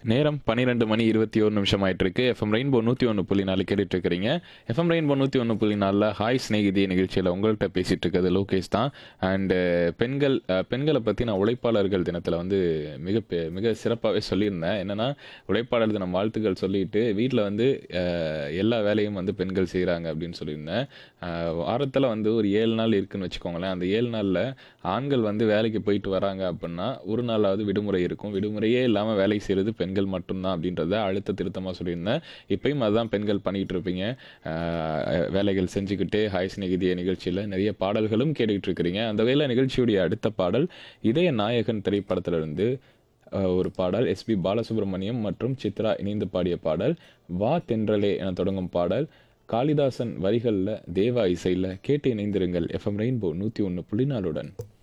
நேரம் பன்னிரெண்டு மணி இருபத்தி ஒரு நிமிஷம் ஆயிட்டு இருக்கு எஃப்எம் ரெயின்போ நூற்றி ஒன்று புள்ளி நாலு கேட்டுட்டு இருக்கிறீங்க எஃப்எம் ரெயின்போ நூற்றி ஒன்று புள்ளி நாலில் ஹாய் ஸ்நேகிதி நிகழ்ச்சியில் உங்கள்கிட்ட பேசிட்டு இருக்கிறது லோகேஷ் தான் அண்டு பெண்கள் அஹ், பெண்களை பற்றி நான் உழைப்பாளர்கள் தினத்தில் வந்து மிக பெ- மிக சிறப்பாகவே சொல்லியிருந்தேன் என்னன்னா உழைப்பாளர் தினம் வாழ்த்துக்கள் சொல்லிட்டு வீட்டில் வந்து அஹ், எல்லா வேலையும் வந்து பெண்கள் செய்கிறாங்க அப்படின்னு சொல்லியிருந்தேன் வாரத்தில் வந்து ஒரு ஏழு நாள் இருக்குன்னு வச்சுக்கோங்களேன் அந்த ஏழு நாளில் ஆண்கள் வந்து வேலைக்கு போயிட்டு வராங்க அப்படின்னா ஒரு நாளாவது விடுமுறை இருக்கும் விடுமுறையே இல்லாமல் வேலை செய்கிறது பெண்கள் மட்டும்தான் அப்படின்றத அழுத்த திருத்தமாக சொல்லியிருந்தேன் இப்பயும் அதுதான் பெண்கள் பண்ணிகிட்டு இருப்பீங்க ஆஹ் வேலைகள் செஞ்சுக்கிட்டு ஹாய் சிநேகிதிய நிகழ்ச்சியில் நிறைய பாடல்களும் கேட்டுக்கிட்டு இருக்கிறீங்க அந்த வேலை நிகழ்ச்சியுடைய அடுத்த பாடல் இதய நாயகன் திரைப்படத்திலிருந்து ஆஹ் ஒரு பாடல் எஸ்பி பாலசுப்ரமணியம் மற்றும் சித்ரா இணைந்து பாடிய பாடல் வா தென்றலே என தொடங்கும் பாடல் காளிதாசன் வரிகளில் தேவா இசையில் கேட்டு இணைந்திருங்கள் எஃப்எம் ரெயின்போ நூற்றி ஒன்று புள்ளி நாலுடன்